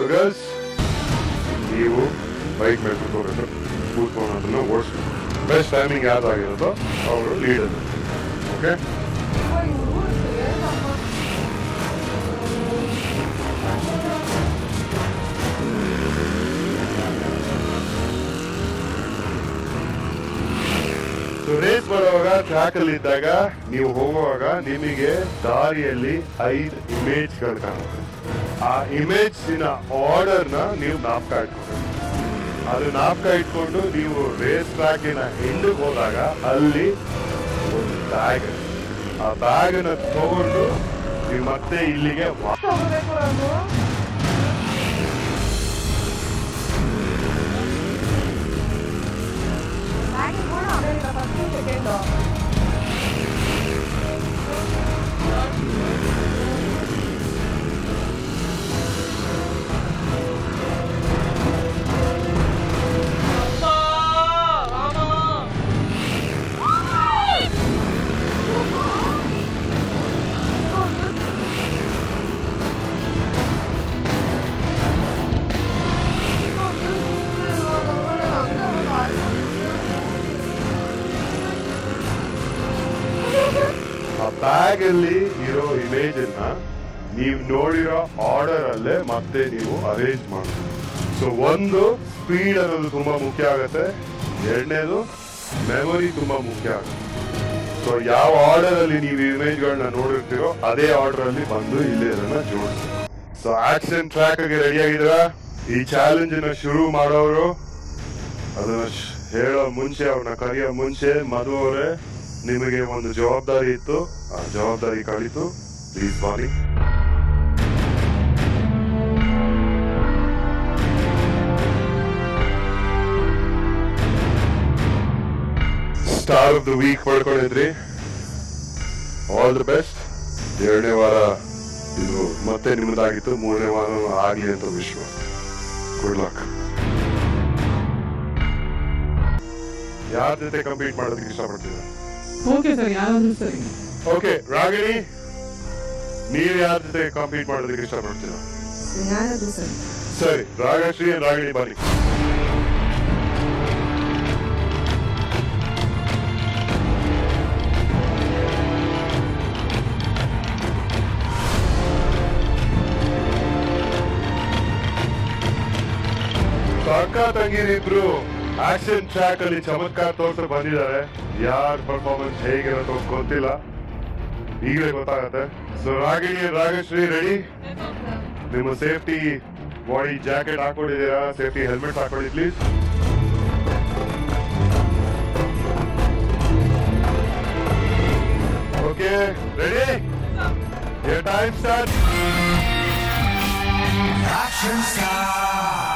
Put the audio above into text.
So girls ನೀವು bike ಮೇಲೆ ಕೂತ್ಕೋಬೇಕು ಕೂತ್ಕೊಂಡು ಅದನ್ನ ಓಡಿಸ್ಬೇಕು ಬೆಸ್ಟ್ ಟೈಮಿಂಗ್ ಯಾವ್ದಾಗಿರುತ್ತೋ ಅವರು ಲೀಡರ್ ಓಕೆ ಸೊ ರೇಸ್ ಮಾಡುವಾಗ ಟ್ರ್ಯಾಕ್ ಅಲ್ಲಿ ಇದ್ದಾಗ ನೀವು ಹೋಗುವಾಗ ನಿಮಗೆ ದಾರಿಯಲ್ಲಿ ಐದು ಇಮೇಜ್ ಗಳು ಕಾಣುತ್ತೆ ಆ ಇಮೇಜ್ ಆರ್ಡರ್ ನ ನೀವು ನಾಪ್ಕ ಇಟ್ಕೊಬೇಕು ಅದು ನಾಪ್ಕ ಇಟ್ಕೊಂಡು ನೀವು ರೇಸ್ ಟ್ರ್ಯಾಕಿನ ಹಿಂದಕ್ಕೆ ಹೋದಾಗ ಅಲ್ಲಿ ಒಂದು ಬ್ಯಾಗ್ ಆ ಬ್ಯಾಗ್ ನ ತಗೊಂಡು ನೀವು ಮತ್ತೆ ಇಲ್ಲಿಗೆ ವಾ- ಹೋಗ್ಬೇಕು ನಾನು ಬ್ಯಾಗಿಂಗ್ ಕೂಡ ಅಮೇರಿಕ ಫಸ್ಟ್ ಸೆಕೆಂಡು ಆ ಬ್ಯಾಗ್ ಅಲ್ಲಿ ಇರೋ ಇಮೇಜ್ ಅನ್ನ ನೀವು ನೋಡಿರೋ ಆರ್ಡರ್ ಅಲ್ಲೇ ಮತ್ತೆ ನೀವು ಅರೇಂಜ್ ಮಾಡಬೇಕು ಸೊ ಒಂದು ಸ್ಪೀಡ್ ಅನ್ನೋದು ತುಂಬಾ ಮುಖ್ಯ ಆಗುತ್ತೆ ಎರಡನೇದು ಮೆಮೊರಿ ತುಂಬಾ ಮುಖ್ಯ ಆಗುತ್ತೆ ಸೊ ಯಾವ ಆರ್ಡರ್ ಅಲ್ಲಿ ನೀವು ಇಮೇಜ್ ಗಳನ್ನ ನೋಡಿರ್ತೀರೋ ಅದೇ ಆರ್ಡರ್ ಅಲ್ಲಿ ಬಂದು ಇಲ್ಲಿ ಅದನ್ನ ಜೋಡಿಸಿ ಸೊ ಆಕ್ಷನ್ ಟ್ರ್ಯಾಕ್ ಗೆ ರೆಡಿ ಆಗಿದ್ದೀರಾ ಈ ಚಾಲೆಂಜ್ ನ ಶುರು ಮಾಡೋರು ಅದನ್ನ ಶ್- ಹೇಳೋ ಮುಂಚೆ ಅವ್ರನ್ನ ಕರೆಯೋ ಮುಂಚೆ ಮಧು ಅವರೇ ನಿಮಗೆ ಒಂದು ಜವಾಬ್ದಾರಿ ಇತ್ತು ಆ ಜವಾಬ್ದಾರಿ ಕಳಿತು ಪ್ಲೀಸ್ ಬಾರಿ ಸ್ಟಾರ್ ಆಫ್ ದ ವೀಕ್ ಪಡ್ಕೊಂಡಿದ್ರಿ ಆಲ್ ದ ಬೆಸ್ಟ್ ಎರಡನೇ ವಾರ ಇದು ಮತ್ತೆ ನಿಮ್ಮದಾಗಿತ್ತು ಮೂರನೇ ವಾರ ಆಗ್ಲಿ ಅಂತ ವಿಶ್ವ ಗುಡ್ ಲಕ್ ಯಾರ ಜೊತೆ ಕಂಪೀಟ್ ಮಾಡೋದಕ್ಕೆ ಇಷ್ಟಪಡ್ತೀರಾ ಓಕೆ ಸರ್ ಯಾರಾದ್ರೂ ಸರಿ ಓಕೆ ರಾಗಿಣಿ ನೀವ್ ಯಾರ ಜೊತೆ ಕಂಪೀಟ್ ಮಾಡೋದಕ್ಕೆ ಇಷ್ಟಪಡ್ತೀರಾ ಯಾರಾದ್ರೂ ಸರಿ ಸರಿ ರಾಗಶ್ರೀ ರಾಗಿಣಿ ಬನ್ನಿ ಅಕ್ಕ ತಂಗಿರಿಬ್ರು ಆಕ್ಷನ್ ಟ್ರ್ಯಾಕ್ ಅಲ್ಲಿ ಚಮತ್ಕಾರ ತೋರ್ಸ ಬಂದಿದ್ದಾರೆ ಯಾರ ಪರ್ಫಾರ್ಮೆನ್ಸ್ ಹೇಗಿರುತ್ತೋ ಗೊತ್ತಿಲ್ಲ ಈಗಲೇ ಗೊತ್ತಾಗತ್ತೆ ಸೊ ರಾಗಿಣಿ ರಾಗಶ್ರೀ ರೆಡಿ ನಿಮ್ಮ ಸೇಫ್ಟಿ ಬಾಡಿ ಜಾಕೆಟ್ ಹಾಕೊಂಡಿದ್ದೀರಾ ಸೇಫ್ಟಿ ಹೆಲ್ಮೆಟ್ ಹಾಕೊಳ್ಳಿ please okay ready time start Action star.